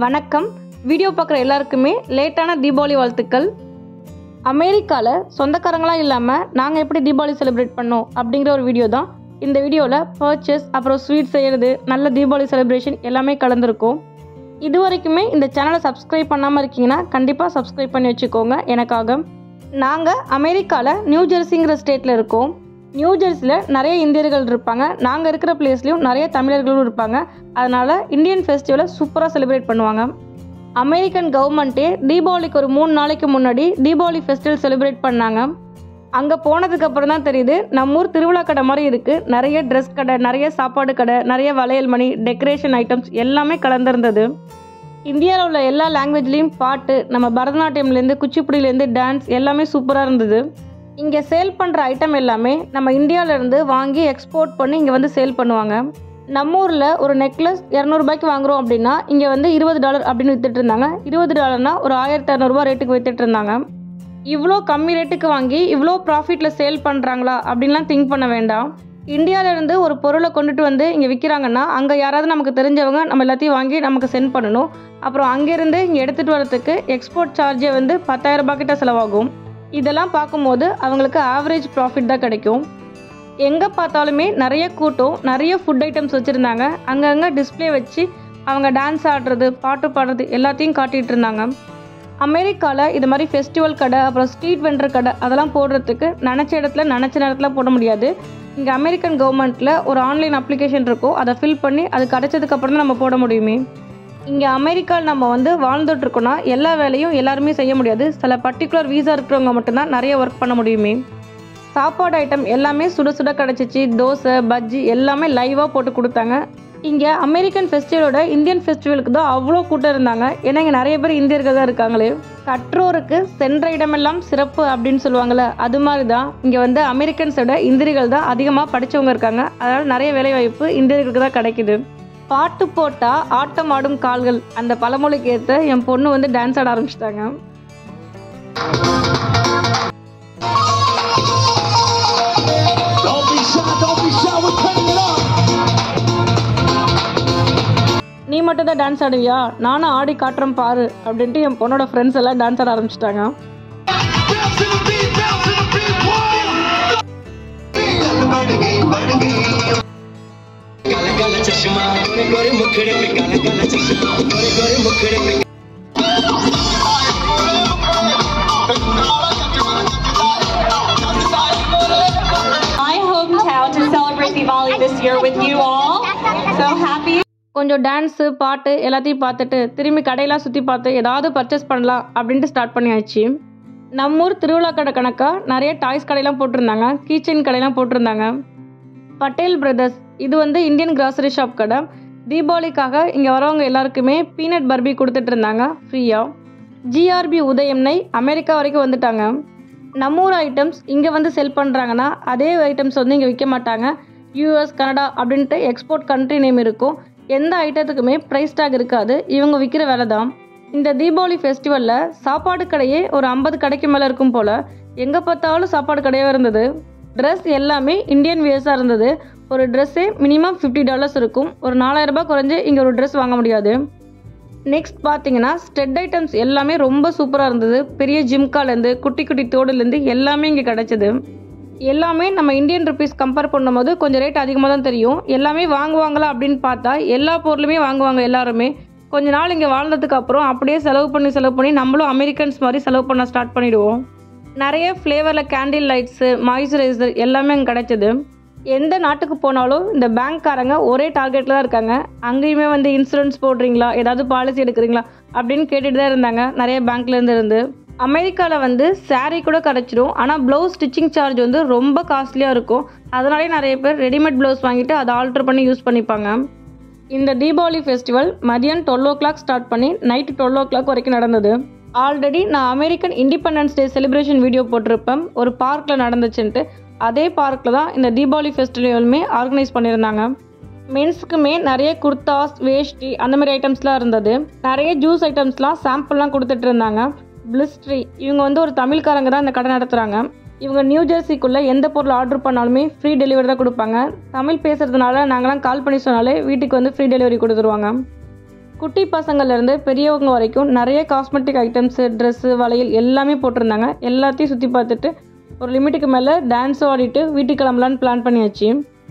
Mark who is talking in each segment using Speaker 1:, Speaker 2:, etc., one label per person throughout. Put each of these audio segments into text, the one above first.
Speaker 1: வணக்கம் வீடியோ பார்க்குற எல்லாருக்குமே லேட்டான தீபாவளி வாழ்த்துக்கள் அமெரிக்காவில் சொந்தக்காரங்களாம் இல்லாமல் நாங்கள் எப்படி தீபாவளி செலிப்ரேட் பண்ணோம் அப்படிங்கிற ஒரு வீடியோ தான் இந்த வீடியோவில் பர்ச்சேஸ் அப்புறம் ஸ்வீட் செய்கிறது நல்ல தீபாவளி செலிப்ரேஷன் எல்லாமே கலந்துருக்கும் இது வரைக்குமே இந்த சேனலை சப்ஸ்கிரைப் பண்ணாமல் இருக்கீங்கன்னா கண்டிப்பாக சப்ஸ்கிரைப் பண்ணி வச்சுக்கோங்க எனக்காக நாங்கள் அமெரிக்காவில் நியூ ஜெர்சிங்கிற ஸ்டேட்டில் இருக்கோம் நியூ ஜெர்சியில் நிறைய இந்தியர்கள் இருப்பாங்க நாங்கள் இருக்கிற பிளேஸ்லையும் நிறைய தமிழர்களும் இருப்பாங்க அதனால் இந்தியன் ஃபெஸ்டிவலை சூப்பராக செலிப்ரேட் பண்ணுவாங்க அமெரிக்கன் கவர்மெண்ட்டே தீபாவளிக்கு ஒரு மூணு நாளைக்கு முன்னாடி தீபாவளி ஃபெஸ்டிவல் செலிப்ரேட் பண்ணாங்க அங்கே போனதுக்கு அப்புறம் தான் தெரியுது நம்ம ஊர் திருவிழா கடை மாதிரி இருக்குது நிறைய ட்ரெஸ் கடை நிறைய சாப்பாடு கடை நிறைய வளையல் மணி டெக்கரேஷன் ஐட்டம்ஸ் எல்லாமே கலந்துருந்தது இந்தியாவில் உள்ள எல்லா லாங்குவேஜ்லேயும் பாட்டு நம்ம பரதநாட்டியம்லேருந்து குச்சிப்புடியிலேருந்து டான்ஸ் எல்லாமே சூப்பராக இருந்தது இங்கே சேல் பண்ணுற ஐட்டம் எல்லாமே நம்ம இந்தியாவிலேருந்து வாங்கி எக்ஸ்போர்ட் பண்ணி இங்கே வந்து சேல் பண்ணுவாங்க நம்ம ஊரில் ஒரு நெக்லஸ் இரநூறுபாய்க்கு வாங்குறோம் அப்படின்னா இங்கே வந்து இருபது டாலர் அப்படின்னு வித்துட்டு இருந்தாங்க இருபது டாலர்னா ஒரு ஆயிரத்தி இரநூறுபா ரேட்டுக்கு வித்துட்டு இருந்தாங்க இவ்வளோ கம்மி ரேட்டுக்கு வாங்கி இவ்வளோ ப்ராஃபிட்டில் சேல் பண்ணுறாங்களா அப்படின்லாம் திங்க் பண்ண வேண்டாம் இந்தியாவிலேருந்து ஒரு பொருளை கொண்டுட்டு வந்து இங்கே விற்கிறாங்கன்னா அங்கே யாராவது நமக்கு தெரிஞ்சவங்க நம்ம எல்லாத்தையும் வாங்கி நமக்கு சென்ட் பண்ணணும் அப்புறம் அங்கேருந்து இங்கே எடுத்துகிட்டு வரதுக்கு எக்ஸ்போர்ட் சார்ஜே வந்து பத்தாயிரம் ரூபாய் கிட்ட செலவாகும் இதெல்லாம் பார்க்கும்போது அவங்களுக்கு ஆவரேஜ் ப்ராஃபிட் தான் கிடைக்கும் எங்கே பார்த்தாலுமே நிறைய கூட்டம் நிறைய ஃபுட் ஐட்டம்ஸ் வச்சுருந்தாங்க அங்கங்கே டிஸ்ப்ளே வச்சு அவங்க டான்ஸ் ஆடுறது பாட்டு பாடுறது எல்லாத்தையும் காட்டிகிட்டு இருந்தாங்க அமெரிக்காவில் இது மாதிரி ஃபெஸ்டிவல் கடை அப்புறம் ஸ்ட்ரீட் வெண்டர் கடை அதெல்லாம் போடுறதுக்கு நினச்ச இடத்துல நினச்ச நேரத்தில் போட முடியாது இங்கே அமெரிக்கன் கவர்மெண்ட்டில் ஒரு ஆன்லைன் அப்ளிகேஷன் இருக்கும் அதை ஃபில் பண்ணி அது கிடச்சதுக்கப்புறம் தான் நம்ம போட முடியுமே இங்கே அமெரிக்காவில் நம்ம வந்து வாழ்ந்துட்டு இருக்கோம்னா எல்லா வேலையும் எல்லாருமே செய்ய முடியாது சில பர்டிகுலர் வீசா இருக்கிறவங்க மட்டும்தான் நிறைய ஒர்க் பண்ண முடியுமே சாப்பாடு ஐட்டம் எல்லாமே சுட சுட கிடச்சிச்சு தோசை பஜ்ஜி எல்லாமே லைவாக போட்டு கொடுத்தாங்க இங்கே அமெரிக்கன் ஃபெஸ்டிவலோட இந்தியன் ஃபெஸ்டிவலுக்கு தான் அவ்வளோ கூட்டம் இருந்தாங்க ஏன்னா இங்கே நிறைய பேர் இந்தியர்கள் தான் இருக்காங்களே கற்றோருக்கு சென்ற இடமெல்லாம் சிறப்பு அப்படின்னு சொல்லுவாங்கள்ல அது மாதிரி தான் இங்கே வந்து அமெரிக்கன்ஸோட இந்தியர்கள் தான் அதிகமாக படித்தவங்க இருக்காங்க அதனால் நிறைய வேலைவாய்ப்பு இந்தியர்களுக்கு தான் கிடைக்குது பாட்டு போட்டா ஆட்டம் ஆடும் கால்கள் அந்த பழமொழிக்கு ஏற்ற என் பொண்ணு வந்து டான்ஸ் ஆட ஆரம்பிச்சிட்டாங்க
Speaker 2: Don't be shy, don't be shy, we're turning it up.
Speaker 1: நீ மட்டும் தான் டான்ஸ் ஆடுவியா நானும் ஆடி காட்டுறேன் பாரு அப்படின்ட்டு என் பொண்ணோட ஃப்ரெண்ட்ஸ் எல்லாம் டான்ஸ் ஆட ஆரம்பிச்சிட்டாங்க
Speaker 2: Bounce to the beat, bounce to the beat, one.
Speaker 3: काला काला चश्मा गोरे गोरे मुखड़े पे काला काला चश्मा गोरे गोरे मुखड़े पे
Speaker 4: my hometown to celebrate Diwali this year with you all. So happy
Speaker 1: கொஞ்சம் டான்ஸு பாட்டு எல்லாத்தையும் பார்த்துட்டு திரும்பி கடையெல்லாம் சுற்றி பார்த்து ஏதாவது பர்ச்சேஸ் பண்ணலாம் அப்படின்ட்டு ஸ்டார்ட் பண்ணியாச்சு நம்ம ஊர் திருவிழா கடை கணக்காக நிறைய டாய்ஸ் கடையெல்லாம் போட்டிருந்தாங்க கீச்செயின் கடையெல்லாம் போட்டிருந்தாங்க பட்டேல் பிரதர்ஸ் இது வந்து இந்தியன் கிராசரி ஷாப் கடை தீபாவளிக்காக இங்கே வரவங்க எல்லாருக்குமே பீனட் பர்பி கொடுத்துட்டு இருந்தாங்க ஃப்ரீயாக ஜிஆர்பி உதயம்னை அமெரிக்கா வரைக்கும் வந்துட்டாங்க நம்ம ஊர் ஐட்டம்ஸ் இங்கே வந்து செல் பண்ணுறாங்கன்னா அதே ஐட்டம்ஸ் வந்து இங்கே விற்க மாட்டாங்க யூஎஸ் கனடா அப்படின்ட்டு எக்ஸ்போர்ட் கண்ட்ரி நேம் இருக்கும் எந்த ஐட்டத்துக்குமே ப்ரைஸ் டேக் இருக்காது இவங்க விற்கிற விலை தான் இந்த தீபாவளி ஃபெஸ்டிவலில் சாப்பாடு கடையே ஒரு ஐம்பது கடைக்கு மேலே இருக்கும் போல் எங்கே பார்த்தாலும் சாப்பாடு கடையாக இருந்தது ட்ரெஸ் எல்லாமே இந்தியன் வியர்ஸாக இருந்தது ஒரு ட்ரெஸ்ஸே மினிமம் ஃபிஃப்டி டாலர்ஸ் இருக்கும் ஒரு நாலாயிரம் ரூபாய் குறைஞ்சு இங்கே ஒரு ட்ரெஸ் வாங்க முடியாது நெக்ஸ்ட் பார்த்தீங்கன்னா ஸ்டெட் ஐட்டம்ஸ் எல்லாமே ரொம்ப சூப்பராக இருந்தது பெரிய ஜிம்காலேருந்து குட்டி குட்டி தோடுலேருந்து எல்லாமே இங்கே கிடச்சிது எல்லாமே நம்ம இந்தியன் ருபீஸ் கம்பேர் பண்ணும்போது கொஞ்சம் ரேட் அதிகமாக தான் தெரியும் எல்லாமே வாங்குவாங்களா அப்படின்னு பார்த்தா எல்லா பொருளுமே வாங்குவாங்க எல்லாருமே கொஞ்ச நாள் இங்கே வாழ்ந்ததுக்கு அப்புறம் அப்படியே செலவு பண்ணி செலவு பண்ணி நம்மளும் அமெரிக்கன்ஸ் மாதிரி செலவு பண்ண ஸ்டார்ட் பண்ணிடுவோம் நிறைய ஃப்ளேவரில் கேண்டில் லைட்ஸு மாய்ஸ்சரைசர் எல்லாமே அங்கே கிடைச்சது எந்த நாட்டுக்கு போனாலும் இந்த பேங்க்காரங்க ஒரே டார்கெட்டில் தான் இருக்காங்க அங்கேயுமே வந்து இன்சூரன்ஸ் போடுறீங்களா ஏதாவது பாலிசி எடுக்கிறீங்களா அப்படின்னு கேட்டுட்டு தான் இருந்தாங்க நிறைய பேங்க்லேருந்து இருந்து அமெரிக்காவில் வந்து saree கூட கிடச்சிடும் ஆனால் ப்ளவுஸ் ஸ்டிச்சிங் சார்ஜ் வந்து ரொம்ப காஸ்ட்லியாக இருக்கும் அதனாலே நிறைய பேர் ரெடிமேட் ப்ளவுஸ் வாங்கிட்டு அதை ஆல்ட்ரு பண்ணி யூஸ் பண்ணிப்பாங்க இந்த தீபாவளி ஃபெஸ்டிவல் மதியம் டுவெல் ஓ கிளாக் ஸ்டார்ட் பண்ணி நைட்டு டுவெல் ஓ கிளாக் வரைக்கும் நடந்தது ஆல்ரெடி நான் American independence day celebration video போட்டிருப்பேன் ஒரு பார்க்கில் நடந்துச்சுன்ட்டு அதே பார்க்கில் தான் இந்த தீபாவளி ஃபெஸ்டிவலுமே ஆர்கனைஸ் பண்ணியிருந்தாங்க மென்ஸுக்குமே நிறைய குர்தாஸ் வேஷ்டி அந்த மாதிரி ஐட்டம்ஸ்லாம் இருந்தது நிறைய ஜூஸ் ஐட்டம்ஸ்லாம் சாம்பிள்லாம் கொடுத்துட்டு இருந்தாங்க பிளிஸ்ட்ரி இவங்க வந்து ஒரு தமிழ்காரங்க தான் இந்த கடை நடத்துகிறாங்க இவங்க நியூ ஜெர்சிக்குள்ளே எந்த பொருள் ஆர்டர் பண்ணாலுமே ஃப்ரீ டெலிவரி தான் கொடுப்பாங்க தமிழ் பேசுகிறதுனால நாங்களாம் கால் பண்ணி சொன்னாலே வீட்டுக்கு வந்து ஃப்ரீ டெலிவரி கொடுத்துருவாங்க குட்டி பசங்கள்லேருந்து பெரியவங்க வரைக்கும் நிறைய காஸ்மெட்டிக் ஐட்டம்ஸு ட்ரெஸ்ஸு வளையல் எல்லாமே போட்டிருந்தாங்க எல்லாத்தையும் சுற்றி பார்த்துட்டு ஒரு லிமிட்டுக்கு மேலே டான்ஸ் ஆடிட்டு வீட்டுக்கு கிளம்பலான்னு பிளான் பண்ணியாச்சு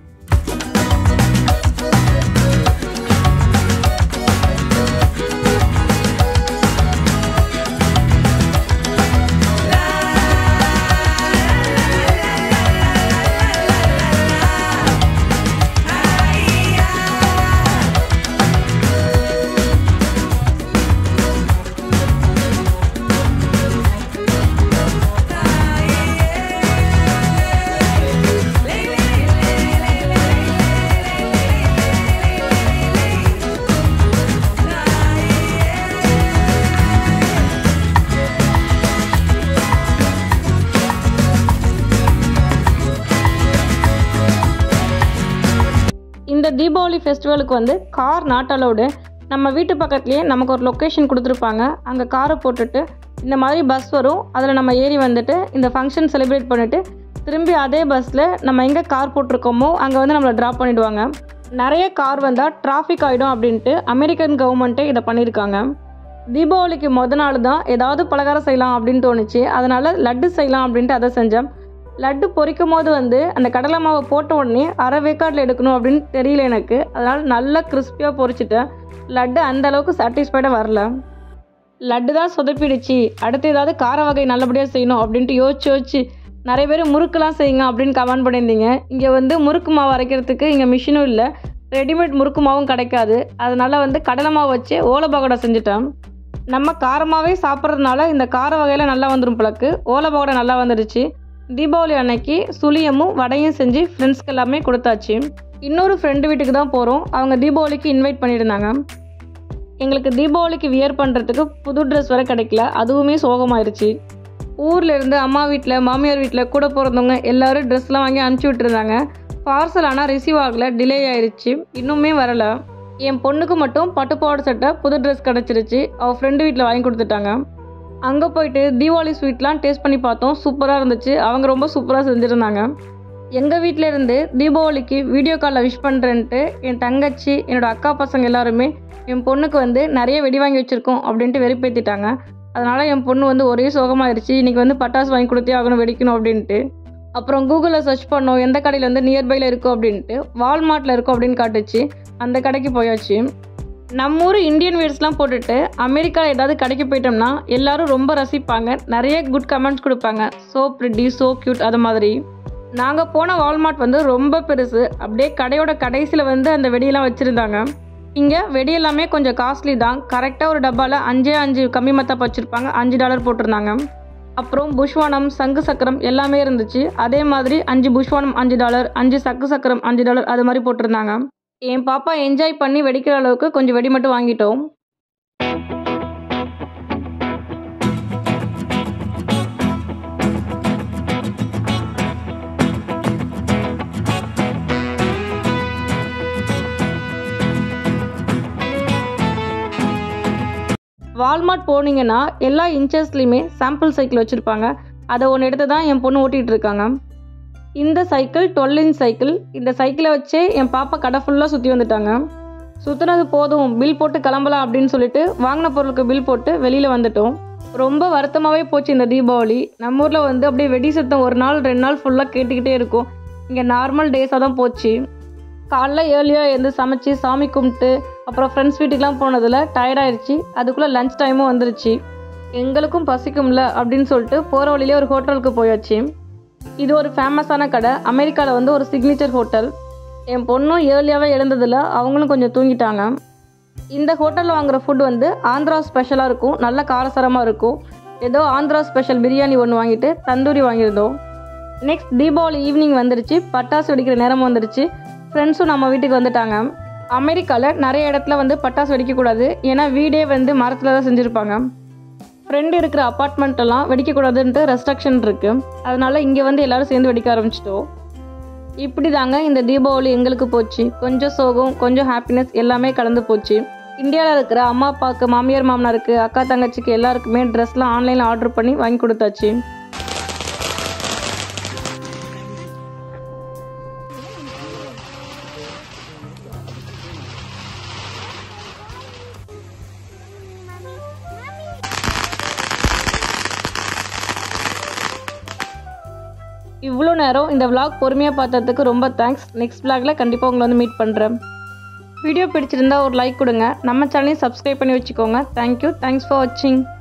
Speaker 1: இந்த தீபாவளி ஃபெஸ்டிவலுக்கு வந்து கார் நாட் அலௌடு நம்ம வீட்டு பக்கத்துலேயே நமக்கு ஒரு லொக்கேஷன் கொடுத்துருப்பாங்க அங்கே காரை போட்டுட்டு இந்த மாதிரி பஸ் வரும் அதில் நம்ம ஏறி வந்துட்டு இந்த ஃபங்க்ஷன் செலிப்ரேட் பண்ணிவிட்டு திரும்பி அதே பஸ்ஸில் நம்ம எங்கே கார் போட்டிருக்கோமோ அங்கே வந்து நம்மளை ட்ராப் பண்ணிவிடுவாங்க நிறைய கார் வந்தால் டிராஃபிக் ஆகிடும் அப்படின்ட்டு அமெரிக்கன் கவர்மெண்ட்டே இதை பண்ணியிருக்காங்க தீபாவளிக்கு முத நாள் தான் ஏதாவது பலகாரம் செய்யலாம் அப்படின்னு தோணுச்சு அதனால் லட்டு செய்யலாம் அப்படின்ட்டு அதை செஞ்சேன் லட்டு பொரிக்கும் போது வந்து அந்த கடலை மாவை போட்ட உடனே அரை வேக்காட்டில் எடுக்கணும் அப்படின்னு தெரியல எனக்கு அதனால் நல்லா கிறிஸ்பியாக பொரிச்சிட்டேன் லட்டு அந்த அளவுக்கு சாட்டிஸ்ஃபைடாக வரல லட்டு தான் சொதப்பிடுச்சு அடுத்து ஏதாவது கார வகை நல்லபடியாக செய்யணும் அப்படின்ட்டு யோசிச்சு யோசிச்சு நிறைய பேர் முறுக்குலாம் செய்யுங்க அப்படின்னு கமெண்ட் பண்ணியிருந்தீங்க இங்கே வந்து முறுக்கு மாவு அரைக்கிறதுக்கு இங்கே மிஷினும் இல்லை ரெடிமேட் முறுக்கு மாவும் கிடைக்காது அதனால் வந்து கடலை மாவு வச்சு ஓலை பகோடா செஞ்சுட்டேன் நம்ம காரமாகவே சாப்பிட்றதுனால இந்த கார வகையில் நல்லா வந்துடும் பிளக்கு ஓலை பகோடா நல்லா வந்துடுச்சு தீபாவளி அன்னைக்கு சுளியமும் வடையும் செஞ்சு ஃப்ரெண்ட்ஸ்க்கு எல்லாமே கொடுத்தாச்சு இன்னொரு ஃப்ரெண்டு வீட்டுக்கு தான் போகிறோம் அவங்க தீபாவளிக்கு இன்வைட் பண்ணியிருந்தாங்க எங்களுக்கு தீபாவளிக்கு வியர் பண்ணுறதுக்கு புது ட்ரெஸ் வரை கிடைக்கல அதுவுமே சோகமாயிருச்சு ஊரில் இருந்து அம்மா வீட்டில் மாமியார் வீட்டில் கூட பிறந்தவங்க எல்லாரும் ட்ரெஸ்லாம் வாங்கி அனுப்பிச்சி விட்டுருந்தாங்க பார்சல் ஆனால் ரிசீவ் ஆகலை டிலே ஆயிருச்சு இன்னுமே வரலை என் பொண்ணுக்கு மட்டும் பட்டுப்பாவாடை சட்டை புது ட்ரெஸ் கிடச்சிருச்சு அவள் ஃப்ரெண்டு வீட்டில் வாங்கி கொடுத்துட்டாங்க அங்கே போயிட்டு தீபாவளி ஸ்வீட்லாம் டேஸ்ட் பண்ணி பார்த்தோம் சூப்பராக இருந்துச்சு அவங்க ரொம்ப சூப்பராக செஞ்சுருந்தாங்க எங்கள் வீட்டில் இருந்து தீபாவளிக்கு வீடியோ காலில் விஷ் பண்ணுறேன்ட்டு என் தங்கச்சி என்னோட அக்கா பசங்க எல்லாருமே என் பொண்ணுக்கு வந்து நிறைய வெடி வாங்கி வச்சுருக்கோம் அப்படின்ட்டு வெறுப்பேற்றிட்டாங்க அதனால் என் பொண்ணு வந்து ஒரே சோகமாயிருச்சு இன்றைக்கி வந்து பட்டாசு வாங்கி கொடுத்தே ஆகணும் வெடிக்கணும் அப்படின்ட்டு அப்புறம் கூகுளில் சர்ச் பண்ணோம் எந்த கடையில் வந்து நியர்பையில் இருக்கும் அப்படின்ட்டு வால்மார்ட்டில் இருக்கும் அப்படின்னு காட்டுச்சு அந்த கடைக்கு போயாச்சு நம்ம ஊர் இந்தியன் வேர்ஸ்லாம் போட்டுட்டு அமெரிக்காவில் ஏதாவது கடைக்கு போயிட்டோம்னா எல்லாரும் ரொம்ப ரசிப்பாங்க நிறைய குட் கமெண்ட்ஸ் கொடுப்பாங்க சோ ப்ரிட்டி சோ க்யூட் அது மாதிரி நாங்கள் போன வால்மார்ட் வந்து ரொம்ப பெருசு அப்படியே கடையோட கடைசியில் வந்து அந்த வெடியெல்லாம் வச்சுருந்தாங்க இங்கே வெடி எல்லாமே கொஞ்சம் காஸ்ட்லி தான் கரெக்டாக ஒரு டப்பாவில் அஞ்சே அஞ்சு கம்மி மத்தாப்பு வச்சுருப்பாங்க அஞ்சு டாலர் போட்டிருந்தாங்க அப்புறம் புஷ்வானம் சங்கு சக்கரம் எல்லாமே இருந்துச்சு அதே மாதிரி அஞ்சு புஷ்வானம் அஞ்சு டாலர் அஞ்சு சக்கு சக்கரம் அஞ்சு டாலர் அது மாதிரி போட்டிருந்தாங்க என் பாப்பா என்ஜாய் பண்ணி வெடிக்கிற அளவுக்கு கொஞ்சம் வெடி மட்டும் வாங்கிட்டோம் வால்மார்ட் போனீங்கன்னா எல்லா இன்ச்சஸ்லையுமே சாம்பிள் சைக்கிள் வச்சுருப்பாங்க அதை ஒன்று எடுத்து தான் என் பொண்ணு ஓட்டிகிட்டு இருக்காங்க இந்த சைக்கிள் டுவெல் இன்ச் சைக்கிள் இந்த சைக்கிளை வச்சே என் பாப்பா கடை ஃபுல்லாக சுற்றி வந்துட்டாங்க சுற்றுனது போதும் பில் போட்டு கிளம்பலாம் அப்படின்னு சொல்லிட்டு வாங்கின பொருளுக்கு பில் போட்டு வெளியில் வந்துட்டோம் ரொம்ப வருத்தமாகவே போச்சு இந்த தீபாவளி நம்ம ஊரில் வந்து அப்படியே வெடி சத்தம் ஒரு நாள் ரெண்டு நாள் ஃபுல்லாக கேட்டுக்கிட்டே இருக்கும் இங்கே நார்மல் டேஸாக தான் போச்சு காலைல ஏர்லியாக எழுந்து சமைச்சு சாமி கும்பிட்டு அப்புறம் ஃப்ரெண்ட்ஸ் வீட்டுக்குலாம் போனதில் டயர்டாயிருச்சு அதுக்குள்ளே லஞ்ச் டைமும் வந்துருச்சு எங்களுக்கும் பசிக்கும்ல அப்படின்னு சொல்லிட்டு போகிற வழியிலே ஒரு ஹோட்டலுக்கு போயாச்சு இது ஒரு ஃபேமஸான கடை அமெரிக்காவில் வந்து ஒரு சிக்னேச்சர் ஹோட்டல் என் பொண்ணும் ஏர்லியாகவே எழுந்ததில் அவங்களும் கொஞ்சம் தூங்கிட்டாங்க இந்த ஹோட்டலில் வாங்குற ஃபுட் வந்து ஆந்திரா ஸ்பெஷலாக இருக்கும் நல்ல காரசாரமாக இருக்கும் ஏதோ ஆந்திரா ஸ்பெஷல் பிரியாணி ஒன்று வாங்கிட்டு தந்தூரி வாங்கியிருந்தோம் நெக்ஸ்ட் தீபாவளி ஈவினிங் வந்துருச்சு பட்டாசு வெடிக்கிற நேரம் வந்துருச்சு ஃப்ரெண்ட்ஸும் நம்ம வீட்டுக்கு வந்துட்டாங்க அமெரிக்காவில் நிறைய இடத்துல வந்து பட்டாசு வெடிக்கக்கூடாது ஏன்னா வீடே வந்து மரத்தில் தான் செஞ்சுருப்பாங்க ஃப்ரெண்டு இருக்கிற அப்பார்ட்மெண்ட்டெல்லாம் வெடிக்கக்கூடாதுன்ட்டு ரெஸ்ட்ரிக்ஷன் இருக்குது அதனால இங்கே வந்து எல்லாரும் சேர்ந்து வெடிக்க ஆரம்பிச்சிட்டோம் இப்படி தாங்க இந்த தீபாவளி எங்களுக்கு போச்சு கொஞ்சம் சோகம் கொஞ்சம் ஹாப்பினஸ் எல்லாமே கலந்து போச்சு இந்தியாவில் இருக்கிற அம்மா அப்பாவுக்கு மாமியார் மாமனாருக்கு அக்கா தங்கச்சிக்கு எல்லாருக்குமே ட்ரெஸ்லாம் ஆன்லைனில் ஆர்டர் பண்ணி வாங்கி கொடுத்தாச்சு இவ்வளோ நேரம் இந்த vlog பொறுமையாக பார்த்ததுக்கு ரொம்ப தேங்க்ஸ் நெக்ஸ்ட் vlogல கண்டிப்பாக உங்களை வந்து மீட் பண்ணுறேன் வீடியோ பிடிச்சிருந்தா ஒரு லைக் கொடுங்க நம்ம சேனலையும் சப்ஸ்கிரைப் பண்ணி வச்சுக்கோங்க தேங்க்யூ தேங்க்ஸ் ஃபார் வாட்சிங்